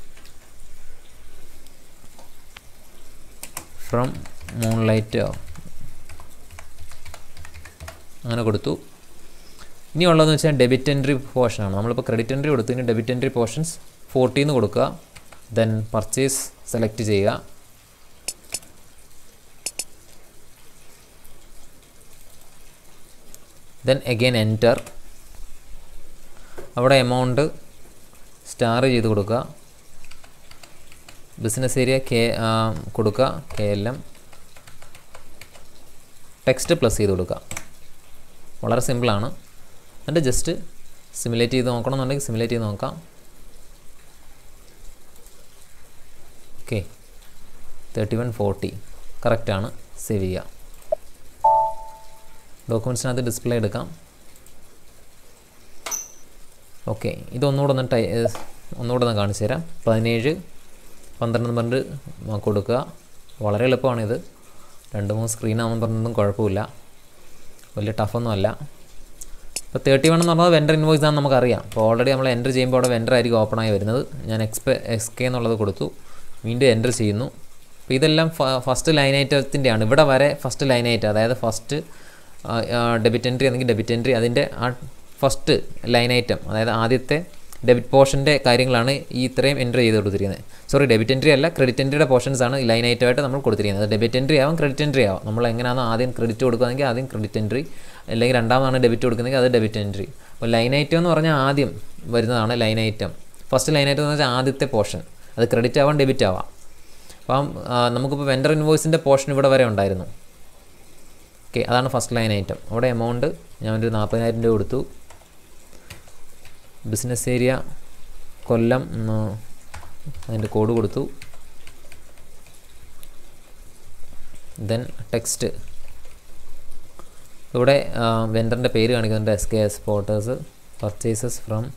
ഫ്രം മൂൺലൈറ്റ് അങ്ങനെ കൊടുത്തു ഇനി ഉള്ളതെന്ന് വെച്ചാൽ ഡെബിറ്റ് എൻട്രി പോർഷനാണ് നമ്മളിപ്പോൾ ക്രെഡിറ്റ് എൻട്രി കൊടുത്തു ഇനി ഡെബിറ്റ് എൻട്രി പോർഷൻസ് ഫോർട്ടീന്ന് കൊടുക്കുക ദെൻ പർച്ചേസ് സെലക്ട് ചെയ്യുക ദെൻ എഗെയിൻ എൻറ്റർ അവിടെ എമൗണ്ട് സ്റ്റാർ ചെയ്ത് കൊടുക്കുക ബിസിനസ് ഏരിയ കെ കൊടുക്കുക K L M text plus ചെയ്ത് കൊടുക്കുക വളരെ സിമ്പിളാണ് എന്നിട്ട് ജസ്റ്റ് സിമുലേറ്റ് ചെയ്ത് നോക്കണമെന്നുണ്ടെങ്കിൽ സിമുലേറ്റ് ചെയ്ത് നോക്കാം ഓക്കെ തേർട്ടി വൺ ഫോർട്ടി കറക്റ്റാണ് സേവ് ചെയ്യുക ഡോക്യുമെൻറ്റ്സിനകത്ത് ഡിസ്പ്ലേ എടുക്കാം ഓക്കെ ഇതൊന്നുകൂടെ ഒന്ന് ടൈ ഏഹ് ഒന്നുകൂടെ ഒന്ന് കാണിച്ചു തരാം പതിനേഴ് പന്ത്രണ്ട് പന്ത്രണ്ട് കൊടുക്കുക വളരെ എളുപ്പമാണിത് രണ്ട് മൂന്ന് സ്ക്രീനാണെന്ന് പറഞ്ഞൊന്നും കുഴപ്പമില്ല വലിയ ടഫൊന്നും അല്ല ഇപ്പോൾ തേർട്ടി വൺ എന്ന് പറഞ്ഞാൽ വെൻഡർ ഇൻവോയ്സ് ആണെന്ന് നമുക്കറിയാം അപ്പോൾ ഓൾറെഡി നമ്മൾ എൻ്റർ ചെയ്യുമ്പോൾ അവിടെ വെൻഡർ ആയിരിക്കും ഓപ്പൺ ആയി വരുന്നത് ഞാൻ എക്സ്പെ എക്സ് കെ എന്നുള്ളത് കൊടുത്തു വീണ്ടും എൻ്റർ ചെയ്യുന്നു അപ്പോൾ ഇതെല്ലാം ഫസ്റ്റ് ലൈൻ ഐറ്റത്തിൻ്റെയാണ് ഇവിടെ വരെ ഫസ്റ്റ് ലൈൻ ഐറ്റം അതായത് ഫസ്റ്റ് ഡെബിറ്റ് എൻട്രി അല്ലെങ്കിൽ ഡെബിറ്റ് എൻട്രി അതിൻ്റെ ആ ഫസ്റ്റ് ലൈൻ ഐറ്റം അതായത് ആദ്യത്തെ ഡെബിറ്റ് പോർഷൻ്റെ കാര്യങ്ങളാണ് ഈ ഇത്രയും എൻട്രി ചെയ്ത് കൊടുത്തിരിക്കുന്നത് സോറി ഡെബിറ്റ് എൻട്രി അല്ല ക്രെഡിറ്റ് എൻട്രിയുടെ പോർഷൻസ് ആണ് ലൈൻ ഐറ്റമായിട്ട് നമ്മൾ കൊടുത്തിരിക്കുന്നത് ഡെബിറ്റ് എൻട്രി ആവും ക്രെഡിറ്റ് എൻട്രി ആവും നമ്മൾ എങ്ങനെയാണോ ആദ്യം ക്രെഡിറ്റ് കൊടുക്കുകയാണെങ്കിൽ ആദ്യം ക്രെഡിറ്റ് എൻട്രി അല്ലെങ്കിൽ രണ്ടാമതാണ് ഡെബിറ്റ് കൊടുക്കുന്നതെങ്കിൽ അത് ഡെബിറ്റ് എൻട്രി അപ്പോൾ ലൈൻ ഐറ്റം എന്ന് പറഞ്ഞാൽ ആദ്യം വരുന്നതാണ് line item first line item എന്ന് വെച്ചാൽ ആദ്യത്തെ പോർഷൻ അത് ക്രെഡിറ്റ് ആവാം ഡെബിറ്റ് ആവാം അപ്പം ആ, നമുക്കിപ്പോൾ വെൻഡർ ഇൻവോയ്സിൻ്റെ പോർഷൻ ഇവിടെ വരെ ഉണ്ടായിരുന്നു ഓക്കെ അതാണ് ഫസ്റ്റ് ലൈൻ ഐറ്റം അവിടെ എമൗണ്ട് ഞാൻ ഒരു നാൽപ്പതിനായിരം രൂപ കൊടുത്തു ബിസിനസ് ഏരിയ കൊല്ലം എന്ന് അതിൻ്റെ കോഡ് കൊടുത്തു ദെൻ ടെക്സ്റ്റ് ഇവിടെ വെൻഡറിൻ്റെ പേര് കാണിക്കുന്നുണ്ട് S K S porters purchases from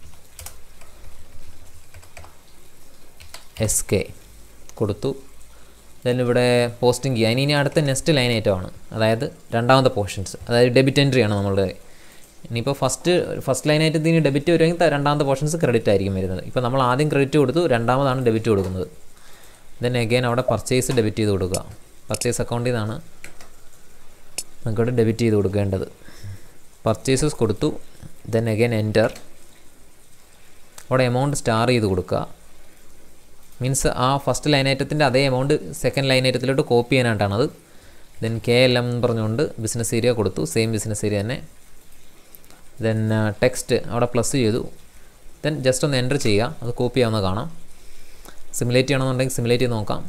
S K കൊടുത്തു ദെൻ ഇവിടെ പോസ്റ്റിംഗ് ചെയ്യുക ഇനി ഇനി അടുത്ത നെക്സ്റ്റ് ലൈൻ ഐറ്റമാണ് അതായത് രണ്ടാമത്തെ പോർഷൻസ് അതായത് ഡെബിറ്റ് എൻട്രി ആണ് നമ്മളുടെ ഇനിയിപ്പോൾ ഫസ്റ്റ് ഫസ്റ്റ് ലൈൻ ഐറ്റത്തിൽ ഇനി ഡെബിറ്റ് വരുമെങ്കിൽ ത- രണ്ടാമത്തെ പോർഷൻസ് ക്രെഡിറ്റ് ആയിരിക്കും വരുന്നത് ഇപ്പോൾ നമ്മൾ ആദ്യം ക്രെഡിറ്റ് കൊടുത്തു രണ്ടാമതാണ് ഡെബിറ്റ് കൊടുക്കുന്നത് ദെൻ എഗെയിൻ അവിടെ പർച്ചേസ് ഡെബിറ്റ് ചെയ്ത് കൊടുക്കുക പർച്ചേസ് അക്കൗണ്ടിൽ നിന്നാണ് നമുക്കവിടെ ഡെബിറ്റ് ചെയ്ത് കൊടുക്കേണ്ടത് പർച്ചേസസ് കൊടുത്തു ദെൻ എഗെയിൻ എൻറ്റർ അവിടെ എമൗണ്ട് സ്റ്റാർ ചെയ്ത് കൊടുക്കുക മീൻസ് ആ ഫസ്റ്റ് ലൈൻ ഐറ്റത്തിൻ്റെ അതേ എമൗണ്ട് സെക്കൻഡ് ലൈൻ ഐറ്റത്തിലോട്ട് കോപ്പി ചെയ്യാനായിട്ടാണത് ദെൻ കെ എൽ എം എന്ന് പറഞ്ഞുകൊണ്ട് ബിസിനസ് ഏരിയ കൊടുത്തു സെയിം ബിസിനസ് ഏരിയ തന്നെ ദെൻ ടെക്സ്റ്റ് അവിടെ പ്ലസ് ചെയ്തു ദെൻ ജസ്റ്റ് ഒന്ന് എൻ്റർ ചെയ്യുക അത് കോപ്പി ചെയ്യാവുന്ന കാണാം സിമുലേറ്റ് ചെയ്യണമെന്നുണ്ടെങ്കിൽ സിമുലേറ്റ് ചെയ്ത് നോക്കാം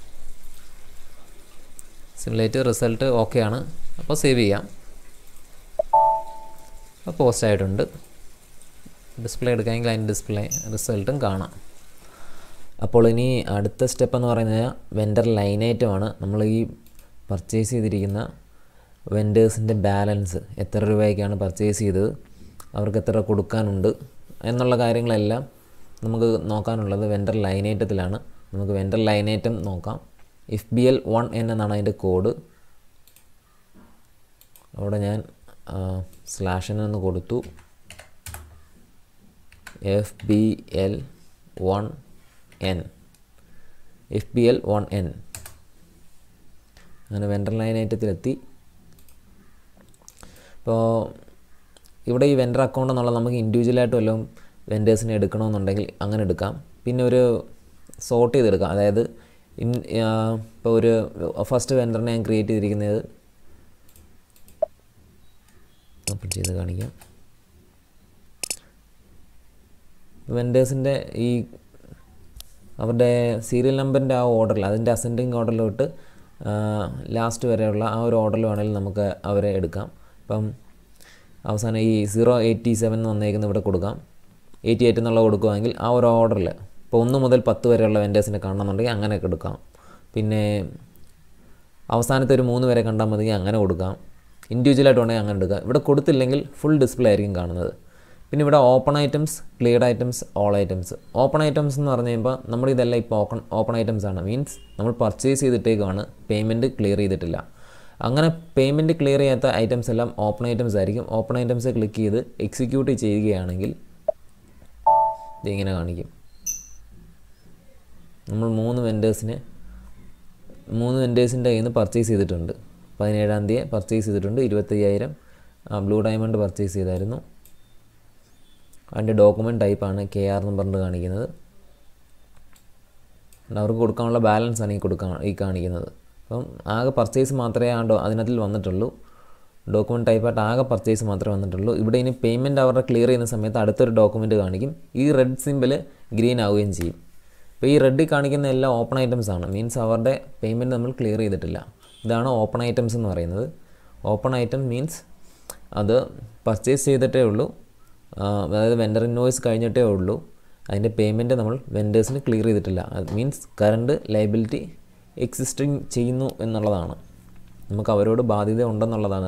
സിമുലേറ്റ് റിസൾട്ട് ഓക്കെ ആണ് അപ്പോൾ സേവ് ചെയ്യാം അപ്പോൾ പോസ്റ്റ് ആയിട്ടുണ്ട് ഡിസ്പ്ലേ എടുക്കാമെങ്കിൽ അതിൻ്റെ ഡിസ്പ്ലേ റിസൾട്ടും കാണാം അപ്പോൾ ഇനി അടുത്ത സ്റ്റെപ്പ് എന്ന് പറയുന്നത് വെൻഡർ ലൈൻ ഐറ്റമാണ് നമ്മൾ ഈ പർച്ചേസ് ചെയ്തിരിക്കുന്ന വെൻഡേഴ്സിൻ്റെ ബാലൻസ് എത്ര രൂപയ്ക്കാണ് പർച്ചേസ് ചെയ്തത് അവർക്ക് എത്ര കൊടുക്കാനുണ്ട് എന്നുള്ള കാര്യങ്ങളെല്ലാം നമുക്ക് നോക്കാനുള്ളത് വെൻഡർ ലൈനേറ്റത്തിലാണ് നമുക്ക് വെൻഡർ ലൈനേറ്റം നോക്കാം F B L one N എന്നാണ് അതിൻ്റെ കോഡ് അവിടെ ഞാൻ സ്ലാഷൻ എന്ന് കൊടുത്തു F B L one N F B L one N അങ്ങനെ വെൻഡർ ലൈൻ ഐറ്റത്തിലെത്തി ഇപ്പോൾ ഇവിടെ ഈ വെൻഡർ അക്കൗണ്ട് എന്നുള്ളത് നമുക്ക് ഇൻഡിവിജ്വലായിട്ട് വല്ലതും വെൻഡേഴ്സിനെ എടുക്കണമെന്നുണ്ടെങ്കിൽ അങ്ങനെ എടുക്കാം പിന്നെ ഒരു സോർട്ട് ചെയ്തെടുക്കാം അതായത് ഇൻ ഇപ്പോൾ ഒരു ഫസ്റ്റ് വെൻഡറിനെ ഞാൻ ക്രിയേറ്റ് ചെയ്തിരിക്കുന്നത് ഓപ്പൺ ചെയ്ത് കാണിക്കാം വെൻഡേഴ്സിൻ്റെ ഈ അവരുടെ സീരിയൽ നമ്പറിൻ്റെ ആ ഓർഡറിൽ അതിൻ്റെ അസെൻഡിങ് ഓർഡറിലോട്ട് ലാസ്റ്റ് വരെയുള്ള ആ ഒരു ഓർഡറിൽ വേണമെങ്കിൽ നമുക്ക് അവരെ എടുക്കാം ഇപ്പം അവസാനം ഈ സീറോ എയ്റ്റി സെവൻ എന്ന് വന്നേക്കുന്ന ഇവിടെ കൊടുക്കാം എയ്റ്റി എയ്റ്റ് എന്നുള്ള കൊടുക്കുകയാണെങ്കിൽ ആ ഒരു ഓർഡറിൽ ഇപ്പോൾ ഒന്ന് മുതൽ പത്ത് വരെയുള്ള വെൻഡേഴ്സിനെ കാണണമെന്നുണ്ടെങ്കിൽ അങ്ങനെയൊക്കെ എടുക്കാം പിന്നെ അവസാനത്തെ ഒരു മൂന്ന് വരെ കണ്ടാൽ മതി അങ്ങനെ കൊടുക്കാം ഇൻഡിവിജ്വലായിട്ട് വേണമെങ്കിൽ അങ്ങനെ എടുക്കാം ഇവിടെ കൊടുത്തില്ലെങ്കിൽ ഫുൾ ഡിസ്പ്ലേ ആയിരിക്കും കാണുന്നത് പിന്നെ ഇവിടെ open items cleared items all items open items എന്ന് പറഞ്ഞു കഴിയുമ്പോൾ നമ്മൾ ഇതെല്ലാം ഇപ്പോൾ ഓപ്പൺ ഓപ്പൺ ഐറ്റംസ് ആണ് മീൻസ് നമ്മൾ പർച്ചേസ് ചെയ്തിട്ടേക്കാണ് പേയ്മെൻറ്റ് ക്ലിയർ ചെയ്തിട്ടില്ല അങ്ങനെ പേയ്മെൻറ്റ് ക്ലിയർ ചെയ്യാത്ത ഐറ്റംസ് എല്ലാം ഓപ്പൺ ഐറ്റംസ് ആയിരിക്കും ഓപ്പൺ ഐറ്റംസ് ക്ലിക്ക് ചെയ്ത് എക്സിക്യൂട്ട് ചെയ്യുകയാണെങ്കിൽ ഇതിങ്ങനെ കാണിക്കും നമ്മൾ മൂന്ന് വെൻഡേഴ്സിനെ മൂന്ന് വെൻഡേഴ്സിൻ്റെ കയ്യിൽ നിന്ന് പർച്ചേസ് ചെയ്തിട്ടുണ്ട് പതിനേഴാം തീയതി പർച്ചേസ് ചെയ്തിട്ടുണ്ട് ഇരുപത്തയ്യായിരം ബ്ലൂ ഡയമണ്ട് പർച്ചേസ് ചെയ്തായിരുന്നു അതിൻ്റെ ഡോക്യുമെൻറ്റ് ടൈപ്പാണ് കെ ആർ എന്ന് പറഞ്ഞിട്ട് കാണിക്കുന്നത് അവർക്ക് കൊടുക്കാനുള്ള ബാലൻസ് ആണ് ഈ കൊടുക്കാൻ ഈ കാണിക്കുന്നത് അപ്പം ആകെ പർച്ചേസ് മാത്രമേ ആ ഡോ അതിനകത്തിൽ വന്നിട്ടുള്ളൂ ഡോക്യുമെൻറ്റ് ടൈപ്പായിട്ട് ആകെ പർച്ചേസ് മാത്രമേ വന്നിട്ടുള്ളൂ ഇവിടെ ഇനി പേയ്മെൻറ്റ് അവരുടെ ക്ലിയർ ചെയ്യുന്ന സമയത്ത് അടുത്തൊരു ഡോക്യുമെൻറ്റ് കാണിക്കും ഈ റെഡ് സിമ്പിൾ ഗ്രീൻ ആവുകയും ചെയ്യും ഇപ്പോൾ ഈ റെഡിൽ കാണിക്കുന്ന എല്ലാം ഓപ്പൺ ഐറ്റംസ് ആണ് മീൻസ് അവരുടെ പേയ്മെൻറ്റ് നമ്മൾ ക്ലിയർ ചെയ്തിട്ടില്ല ഇതാണ് ഓപ്പൺ ഐറ്റംസ് എന്ന് പറയുന്നത് ഓപ്പൺ ഐറ്റം മീൻസ് അത് പർച്ചേസ് ചെയ്തിട്ടേ ഉള്ളൂ അതായത് വെൻഡർ ഇൻവോയ്സ് കഴിഞ്ഞിട്ടേ ഉള്ളൂ അതിൻ്റെ പേയ്മെൻറ്റ് നമ്മൾ വെൻഡേഴ്സിന് ക്ലിയർ ചെയ്തിട്ടില്ല അത് മീൻസ് കറണ്ട് ലയബിലിറ്റി എക്സിസ്റ്റിംഗ് ചെയ്യുന്നു എന്നുള്ളതാണ് നമുക്ക് അവരോട് ബാധ്യത ഉണ്ടെന്നുള്ളതാണ്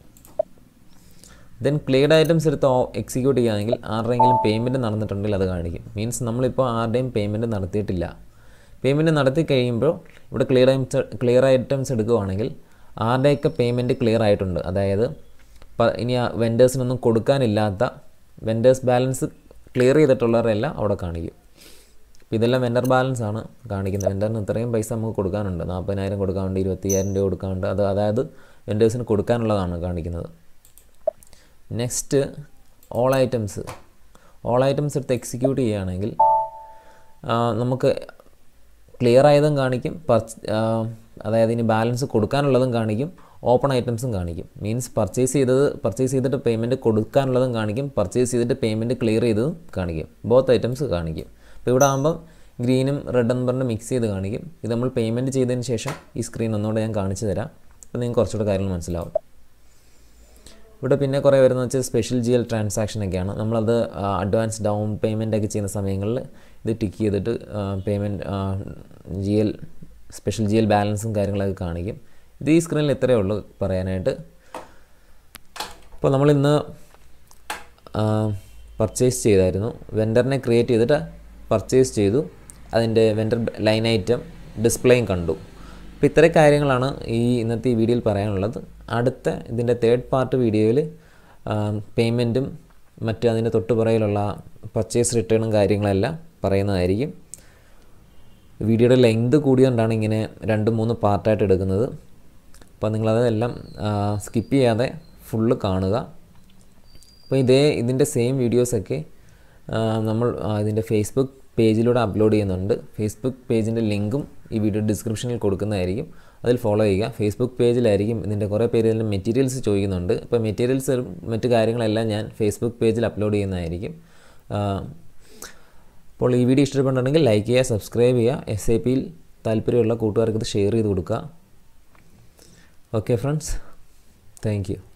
ദെൻ ക്ലിയർഡ് ഐറ്റംസ് എടുത്ത് എക്സിക്യൂട്ട് ചെയ്യുകയാണെങ്കിൽ ആരുടെയെങ്കിലും പേയ്മെൻറ്റ് നടന്നിട്ടുണ്ടെങ്കിൽ അത് കാണിക്കും മീൻസ് നമ്മളിപ്പോൾ ആരുടെയും പേയ്മെൻറ്റ് നടത്തിയിട്ടില്ല പേയ്മെൻറ്റ് നടത്തി കഴിയുമ്പോൾ ഇവിടെ ക്ലിയർ ഐറ്റംസ് ക്ലിയർ ഐറ്റംസ് എടുക്കുകയാണെങ്കിൽ ആരുടെയൊക്കെ പേയ്മെൻറ്റ് ക്ലിയർ ആയിട്ടുണ്ട് അതായത് ഇനി ആ വെൻഡേഴ്സിനൊന്നും കൊടുക്കാനില്ലാത്ത വെൻഡേഴ്സ് ബാലൻസ് ക്ലിയർ ചെയ്തിട്ടുള്ളവരെല്ലാം അവിടെ കാണിക്കും അപ്പോൾ ഇതെല്ലാം വെൻഡർ ബാലൻസ് ആണ് കാണിക്കുന്നത് വെൻഡറിന് ഇത്രയും പൈസ നമുക്ക് കൊടുക്കാനുണ്ട് നാൽപ്പതിനായിരം കൊടുക്കാനുണ്ട് ഇരുപത്തിയ്യായിരം രൂപ കൊടുക്കാനുണ്ട് അത് അതായത് വെൻഡേഴ്സിന് കൊടുക്കാനുള്ളതാണ് കാണിക്കുന്നത് next all items all items എടുത്ത് എക്സിക്യൂട്ട് ചെയ്യുകയാണെങ്കിൽ നമുക്ക് ക്ലിയർ ആയതും കാണിക്കും പർച്ച് അതായത് ഇനി ബാലൻസ് കൊടുക്കാനുള്ളതും കാണിക്കും ഓപ്പൺ ഐറ്റംസും കാണിക്കും മീൻസ് പർച്ചേസ് ചെയ്തത് പർച്ചേസ് ചെയ്തിട്ട് പേയ്മെൻറ്റ് കൊടുക്കാനുള്ളതും കാണിക്കും പർച്ചേസ് ചെയ്തിട്ട് പേയ്മെൻറ്റ് ക്ലിയർ ചെയ്തതും കാണിക്കും ബോത്ത് ഐറ്റംസ് കാണിക്കും അപ്പോൾ ഇവിടെ ആകുമ്പം ഗ്രീനും റെഡ് എന്ന് പറഞ്ഞ് മിക്സ് ചെയ്ത് കാണിക്കും ഇത് നമ്മൾ പേയ്മെൻറ്റ് ചെയ്തതിന് ശേഷം ഈ സ്ക്രീൻ ഒന്നുകൂടെ ഞാൻ കാണിച്ചു തരാം അപ്പോൾ നിങ്ങൾക്ക് കുറച്ചുകൂടെ കാര്യങ്ങൾ മനസ്സിലാവും ഇവിടെ പിന്നെ കുറേ വരുന്നത് വെച്ചാൽ സ്പെഷ്യൽ ജി എൽ ട്രാൻസാക്ഷനൊക്കെയാണ് നമ്മളത് അഡ്വാൻസ് ഡൗൺ പേയ്മെൻ്റ് ഒക്കെ ചെയ്യുന്ന സമയങ്ങളിൽ ഇത് ടിക്ക് ചെയ്തിട്ട് payment G L special G L ബാലൻസും കാര്യങ്ങളൊക്കെ കാണിക്കും ഇത് ഈ സ്ക്രീനിൽ ഇത്രയേ ഉള്ളൂ പറയാനായിട്ട് ഇപ്പോൾ നമ്മളിന്ന് പർച്ചേസ് ചെയ്തായിരുന്നു വെൻഡറിനെ ക്രിയേറ്റ് ചെയ്തിട്ട് പർച്ചേസ് ചെയ്തു അതിൻ്റെ വെൻഡർ ലൈൻ ഐറ്റം ഡിസ്പ്ലേയും കണ്ടു അപ്പോൾ ഇത്രയും കാര്യങ്ങളാണ് ഈ ഇന്നത്തെ ഈ വീഡിയോയിൽ പറയാനുള്ളത് അടുത്ത ഇതിൻ്റെ തേർഡ് പാർട്ട് വീഡിയോയിൽ പേയ്മെൻറ്റും മറ്റ് അതിൻ്റെ തൊട്ടുപുറയിലുള്ള പർച്ചേസ് റിട്ടേണും കാര്യങ്ങളെല്ലാം പറയുന്നതായിരിക്കും വീഡിയോയുടെ ലെങ്ത് കൂടിയതുകൊണ്ടാണ് ഇങ്ങനെ രണ്ട് മൂന്ന് പാർട്ടായിട്ട് എടുക്കുന്നത് അപ്പോൾ നിങ്ങളതെല്ലാം സ്കിപ്പ് ചെയ്യാതെ ഫുള്ള് കാണുക അപ്പോൾ ഇതേ ഇതിൻ്റെ സെയിം വീഡിയോസൊക്കെ നമ്മൾ ഇതിൻ്റെ ഫേസ്ബുക്ക് പേജിലൂടെ അപ്ലോഡ് ചെയ്യുന്നുണ്ട് ഫേസ്ബുക്ക് പേജിൻ്റെ ലിങ്കും ഈ വീഡിയോ ഡിസ്ക്രിപ്ഷനിൽ കൊടുക്കുന്നതായിരിക്കും അതിൽ ഫോളോ ചെയ്യുക ഫേസ്ബുക്ക് പേജിലായിരിക്കും ഇതിൻ്റെ കുറേ പേര് ഇതിൻ്റെ മെറ്റീരിയൽസ് ചോദിക്കുന്നുണ്ട് അപ്പോൾ മെറ്റീരിയൽസ് മറ്റു കാര്യങ്ങളെല്ലാം ഞാൻ ഫേസ്ബുക്ക് പേജിൽ അപ്ലോഡ് ചെയ്യുന്നതായിരിക്കും അപ്പോൾ ഈ വീഡിയോ ഇഷ്ടപ്പെട്ടുണ്ടെങ്കിൽ ലൈക്ക് ചെയ്യുക സബ്സ്ക്രൈബ് ചെയ്യുക എസ് ഐ പിയിൽ താല്പര്യമുള്ള കൂട്ടുകാർക്ക് ഇത് ഷെയർ ചെയ്ത് കൊടുക്കുക ഓക്കെ ഫ്രണ്ട്സ് താങ്ക് യു